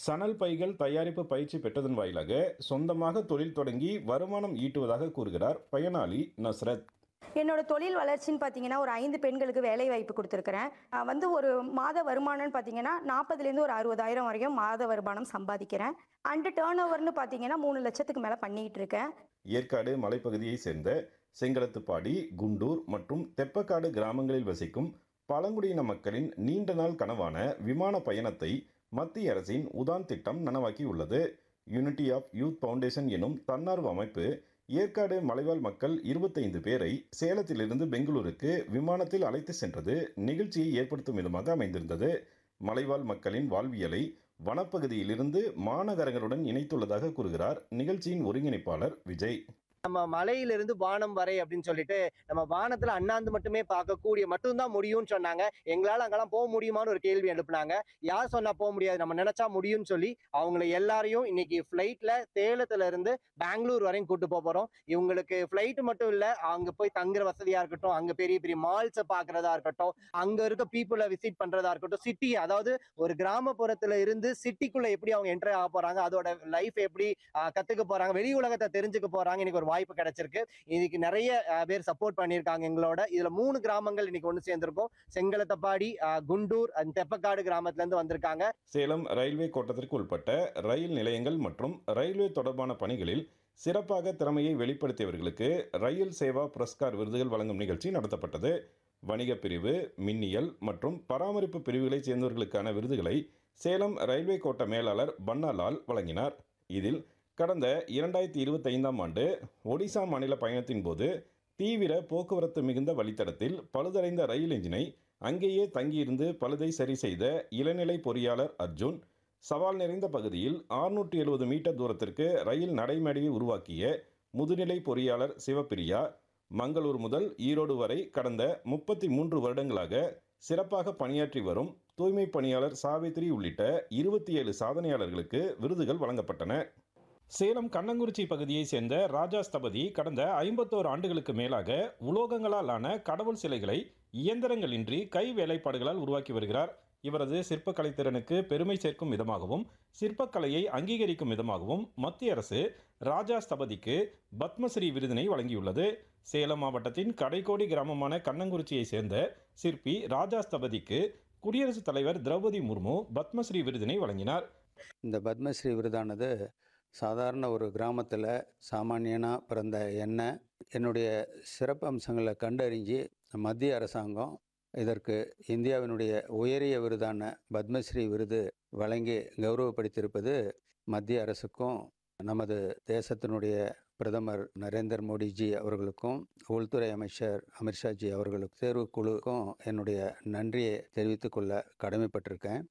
சணல் பைகள் தயாரிப்பு பயிற்சி பெற்றதன் வாயிலாக சொந்தமாக தொழில் தொடங்கி வருமானம் ஈட்டுவதாக கூறுகிறார் பயனாளி நஸ்ரத் என்னோட தொழில் வளர்ச்சின்னு பார்த்தீங்கன்னா ஒரு ஐந்து பெண்களுக்கு வேலை வாய்ப்பு கொடுத்துருக்குறேன் நான் வந்து ஒரு மாத வருமானம்னு பார்த்தீங்கன்னா நாற்பதுலேருந்து ஒரு அறுபதாயிரம் வரைக்கும் மாத வருமானம் சம்பாதிக்கிறேன் அண்டு டேர்ன் ஓவர்னு பார்த்தீங்கன்னா மூணு லட்சத்துக்கு மேலே பண்ணிக்கிட்டு இருக்கேன் ஏற்காடு மலைப்பகுதியை சேர்ந்த செங்கலத்துப்பாடி குண்டூர் மற்றும் தெப்பக்காடு கிராமங்களில் வசிக்கும் பழங்குடியின மக்களின் நீண்ட நாள் கனவான விமான பயணத்தை மத்திய அரசின் உதான் திட்டம் நனவாக்கியுள்ளது யூனிட்டி ஆஃப் யூத் ஃபவுண்டேஷன் எனும் தன்னார்வ அமைப்பு ஏற்காடு மலைவாழ் மக்கள் இருபத்தைந்து பேரை சேலத்திலிருந்து பெங்களூருக்கு விமானத்தில் அழைத்து சென்றது நிகழ்ச்சியை ஏற்படுத்தும் விதமாக அமைந்திருந்தது மலைவாழ் மக்களின் வாழ்வியலை வனப்பகுதியிலிருந்து மாநகரங்களுடன் இணைத்துள்ளதாக கூறுகிறார் நிகழ்ச்சியின் ஒருங்கிணைப்பாளர் விஜய் நம்ம மலையிலிருந்து வானம் வரை அப்படின்னு சொல்லிட்டு நம்ம வானத்துல அண்ணாந்து மட்டுமே பார்க்கக்கூடிய மட்டும்தான் முடியும்னு சொன்னாங்க எங்களால அங்கெல்லாம் போக முடியுமான்னு ஒரு கேள்வி எழுப்புனாங்க யார் சொன்னா போக முடியாது நம்ம நினைச்சா முடியும்னு சொல்லி அவங்கள எல்லாரையும் இன்னைக்கு ஃபிளைட்ல சேலத்துல இருந்து பெங்களூர் வரையும் கூட்டு போக போறோம் இவங்களுக்கு ஃபிளைட் மட்டும் இல்ல அங்க போய் தங்குற வசதியா இருக்கட்டும் அங்க பெரிய பெரிய மால்ஸை பாக்குறதா இருக்கட்டும் அங்க இருக்க பீப்புளை விசிட் பண்றதா இருக்கட்டும் சிட்டி அதாவது ஒரு கிராமப்புறத்துல இருந்து சிட்டிக்குள்ள எப்படி அவங்க என்டர் ஆக போறாங்க அதோட லைஃப் எப்படி ஆஹ், கத்துக்க போறாங்க வெளி உலகத்தை தெரிஞ்சுக்க போறாங்க இன்னைக்கு ஒரு வாய்ப்பு கிடைச்சிருக்கு இன்னைக்கு நிறைய ஆஹ், பேர் சப்போர்ட் பண்ணியிருக்காங்க எங்களோட இதுல மூணு கிராமங்கள் இன்னைக்கு ஒன்று சேர்ந்திருக்கோம் செங்கலத்தப்பாடி ஆஹ், குண்டூர் and தெப்பக்காடு கிராமத்துல இருந்து வந்திருக்காங்க சேலம் ரயில்வே கோட்டத்திற்கு உட்பட்ட ரயில் நிலையங்கள் மற்றும் ரயில்வே தொடர்பான பணிகளில் சிறப்பாக திறமையை வெளிப்படுத்தியவர்களுக்கு ரயில் சேவா புரஸ்கார் விருதுகள் வழங்கும் நிகழ்ச்சி நடத்தப்பட்டது வணிகப் பிரிவு மின்னியல் மற்றும் பராமரிப்பு பிரிவுகளைச் சேர்ந்தவர்களுக்கான விருதுகளை சேலம் ரயில்வே கோட்ட மேலாளர் பன்னாலால் வழங்கினார் இதில் கடந்த இரண்டாயிரத்தி இருபத்தைந்தாம் ஆண்டு ஒடிசா மாநில பயணத்தின் போது தீவிர போக்குவரத்து மிகுந்த வழித்தடத்தில் பழுதடைந்த ரயில் எஞ்சினை அங்கேயே தங்கியிருந்து பழுதை சரி செய்த இளநிலை பொறியாளர் அர்ஜுன் சவால் நிறைந்த பகுதியில் 670 எழுபது மீட்டர் தூரத்திற்கு ரயில் நடைமேடையை உருவாக்கிய முதுநிலை பொறியாளர் சிவப்பிரியா மங்களூர் முதல் ஈரோடு வரை கடந்த முப்பத்தி மூன்று வருடங்களாக சிறப்பாக பணியாற்றி வரும் தூய்மை பணியாளர் சாவித்ரி உள்ளிட்ட இருபத்தி ஏழு சாதனையாளர்களுக்கு விருதுகள் வழங்கப்பட்டன சேலம் கண்ணங்குறிச்சி பகுதியைச் சேர்ந்த ராஜா ஸ்தபதி கடந்த ஐம்பத்தோரு ஆண்டுகளுக்கு மேலாக உலோகங்களால் ஆன கடவுள் சிலைகளை இயந்திரங்களின்றி கை வேலைப்பாடுகளால் உருவாக்கி வருகிறார் இவரது சிற்பக்கலை திறனுக்கு பெருமை சேர்க்கும் விதமாகவும் சிற்பக்கலையை அங்கீகரிக்கும் விதமாகவும் மத்திய அரசு ராஜா ஸ்தபதிக்கு பத்மஸ்ரீ விருதினை வழங்கியுள்ளது சேலம் மாவட்டத்தின் கடைக்கோடி கிராமமான கண்ணங்குறிச்சியை சேர்ந்த சிற்பி ராஜா ஸ்தபதிக்கு குடியரசுத் தலைவர் திரௌபதி முர்மு பத்மஸ்ரீ விருதினை வழங்கினார் இந்த பத்மஸ்ரீ விருதானது சாதாரண ஒரு கிராமத்தில் சாமானியனாக பிறந்த என்ன என்னுடைய சிறப்பு அம்சங்களை கண்டறிஞ்சு மத்திய அரசாங்கம் இதற்கு இந்தியாவினுடைய உயரிய விருதான பத்மஸ்ரீ விருது வழங்கி கௌரவப்படுத்தியிருப்பது மத்திய அரசுக்கும் நமது தேசத்தினுடைய பிரதமர் நரேந்திர மோடிஜி அவர்களுக்கும் உள்துறை அமைச்சர் அமித்ஷாஜி அவர்களுக்கு தேர்வுக்குழுக்கும் என்னுடைய நன்றியை தெரிவித்துக் கொள்ள கடமைப்பட்டிருக்கேன்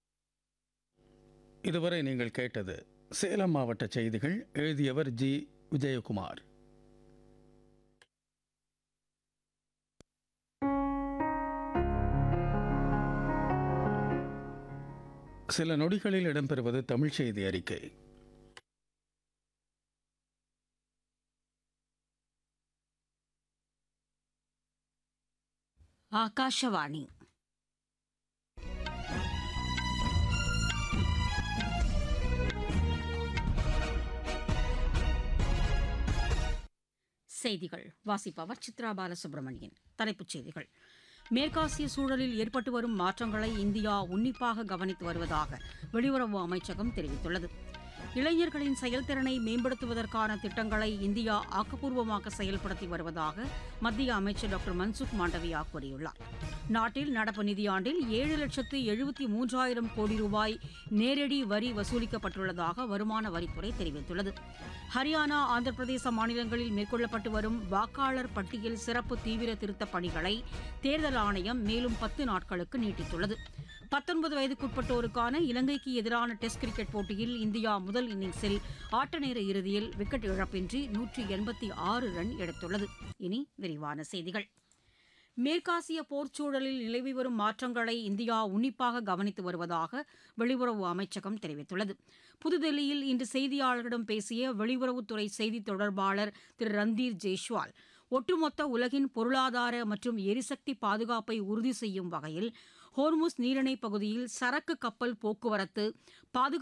இதுவரை நீங்கள் கேட்டது சேலம் மாவட்ட செய்திகள் எழுதியவர் ஜி விஜயகுமார் சில நொடிகளில் இடம்பெறுவது தமிழ் செய்தி அறிக்கை ಆಕಾಶವಾಣಿ செய்திகள் வாசிப்பவர் சித்ரா பாலசுப்ரமணியன் தலைப்புச் செய்திகள் மேற்காசிய சூழலில் ஏற்பட்டு வரும் மாற்றங்களை இந்தியா உன்னிப்பாக கவனித்து வருவதாக வெளியுறவு அமைச்சகம் தெரிவித்துள்ளது இளைஞர்களின் செயல்திறனை மேம்படுத்துவதற்கான திட்டங்களை இந்தியா ஆக்கப்பூர்வமாக செயல்படுத்தி வருவதாக மத்திய அமைச்சர் டாக்டர் மன்சுக் மாண்டவியா கூறியுள்ளார் நாட்டில் நடப்பு நிதியாண்டில் ஏழு லட்சத்து எழுபத்தி மூன்றாயிரம் கோடி ரூபாய் நேரடி வரி வசூலிக்கப்பட்டுள்ளதாக வருமான வரித்துறை தெரிவித்துள்ளது ஹரியானா ஆந்திர பிரதேச மாநிலங்களில் மேற்கொள்ளப்பட்டு வரும் வாக்காளர் பட்டியல் சிறப்பு தீவிர திருத்தப் பணிகளை தேர்தல் ஆணையம் மேலும் பத்து நாட்களுக்கு நீட்டித்துள்ளது பத்தொன்பது வயதுக்குட்பட்டோருக்கான இலங்கைக்கு எதிரான டெஸ்ட் கிரிக்கெட் போட்டியில் இந்தியா முதல் இன்னிங்ஸில் ஆட்ட நேர இறுதியில் விக்கெட் இழப்பின்றி நூற்றி எண்பத்தி ஆறு ரன் எடுத்துள்ளது இனி விரிவான செய்திகள் மேற்காசிய போர்ச்சூழலில் நிலவி வரும் மாற்றங்களை இந்தியா உன்னிப்பாக கவனித்து வருவதாக வெளியுறவு அமைச்சகம் தெரிவித்துள்ளது புதுதில்லியில் இன்று செய்தியாளர்களிடம் பேசிய வெளியுறவுத்துறை செய்தித் தொடர்பாளர் திரு ரந்தீர் ஜெய்ஷ்வால் ஒட்டுமொத்த உலகின் பொருளாதார மற்றும் எரிசக்தி பாதுகாப்பை உறுதி செய்யும் வகையில் ஹோர்முஸ் நீரிணை பகுதியில் சரக்கு கப்பல் போக்குவரத்து பாதுகாப்பு